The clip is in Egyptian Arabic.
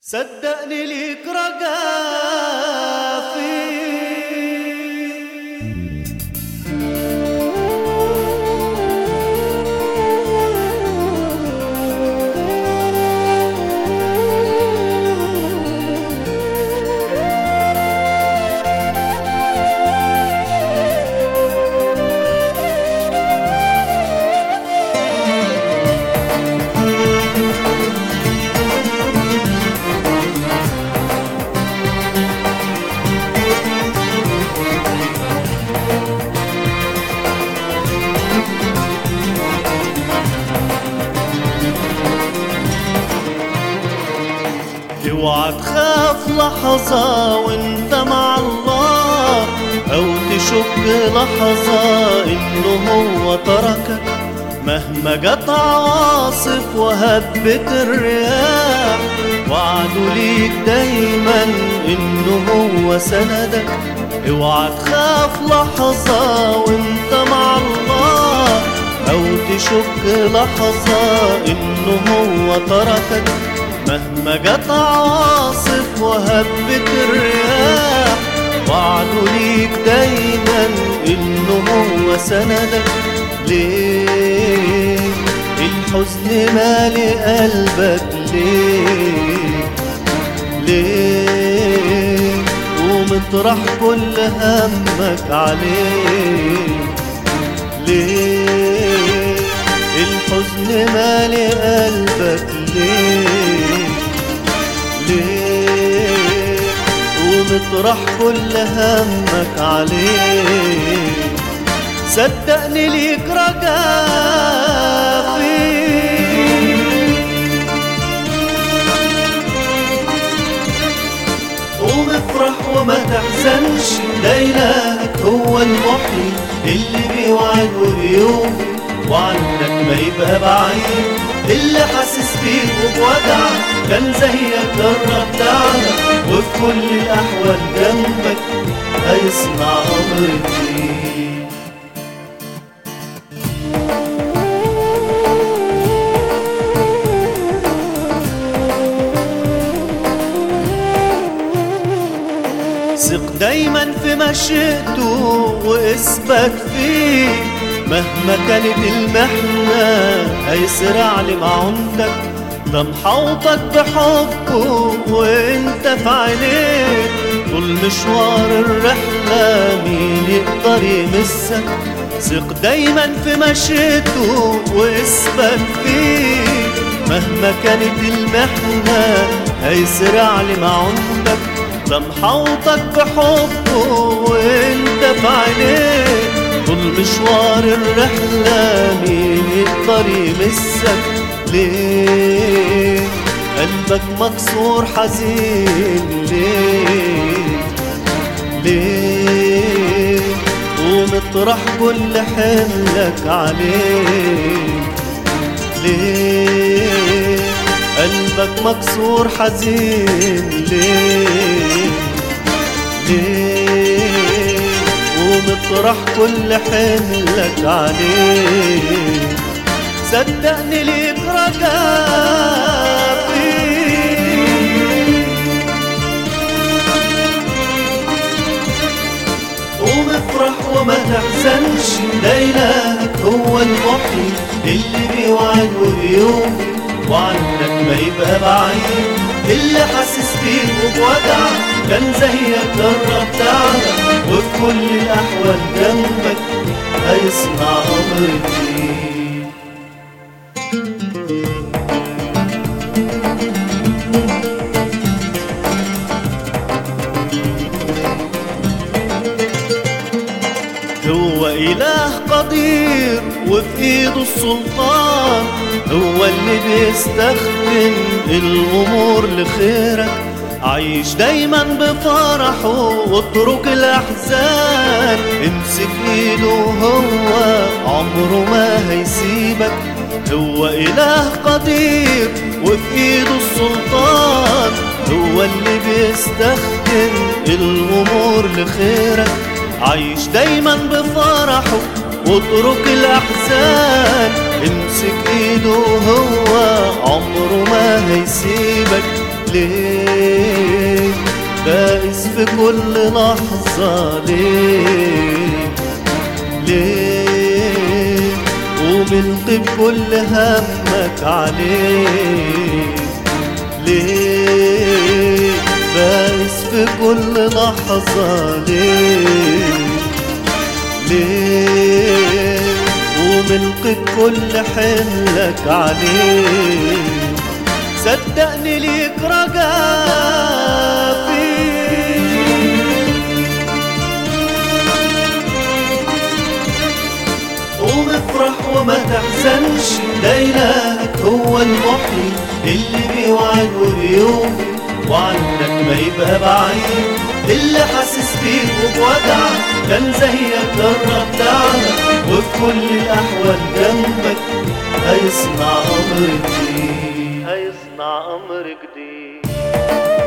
صدقني ليك رجاء فيه اوعى تخاف لحظة وانت مع الله او تشك لحظة انه هو تركك مهما جت عواصف وهبت الرياح وعده ليك دايما انه هو سندك اوعى تخاف لحظة وانت مع الله او تشك لحظة انه هو تركك مهما جت عواصف وهبت الرياح وعده ليك دايما انه هو سندك ليه الحزن مالي قلبك ليه ليه ومطرح كل همك عليه ليه الحزن مالي قلبك ليه ليه ومطرح كل همك عليه صدقني ليك رجاء فيه قوم افرح وما تحزنش ده إلهك هو المحيي اللي بيوعد وبيوفي وعنك ما يبقى بعيد اللي حاسس بيك وبوجعك كان زيك جرب تعبك وفي كل الأحوال جنبك هيصنع أمر جديد ثق دايما في مشيئته واثبت فيه مهما كانت المحنة هيسرع لمعونتك ده محوطك بحبه وانت في عينيه طول مشوار الرحلة مين يقدر يمسك ثق دايما في مشيئته واثبت فيه مهما كانت المحنة هيسرع لمعونتك ده محوطك بحبه وانت في عينيه طول مشوار الرحلة مين يقدر يمسك ليه قلبك مكسور حزين ليه ليه ومطرح كل حملك عليه ليه قلبك مكسور حزين ليه ليه ومطرح كل حملك عليه صدقني ليك رجاء فيه قوم افرح وما تحزنش ده إلهك هو المحيي اللي بيوعد وبيوفي وعنك ما يبقى بعيد اللي حاسس بيك وبوجعك كان زيك جرب تعبك وفي كل الأحوال جنبك هيصنع أمر جديد هو إله قدير وفي إيده السلطان هو اللي بيستخدم الأمور لخيرك عيش دايما بفرحه واترك الأحزان امسك إيده هو عمره ما هيسيبك هو إله قدير وفي إيده السلطان هو اللي بيستخدم الأمور لخيرك عيش دايما بفرحه واترك الأحزان امسك ايده هو عمره ما هيسيبك ليه بائس في كل لحظة ليه ليه وملقي بكل همك عليه ليه بائس في كل لحظة ليه ليه وملقي بكل حملك عليه صدقني ليك رجاء فيه قوم افرح وما تحزنش ده إلهك هو المحيي اللي بيوعد وبيوفي وعنك ما يبقى بعيد اللي حاسس بيك وبوجعك كان زيك جرب تعبك وفي كل الأحوال جنبك هيصنع أمر جديد هيصنع أمر جديد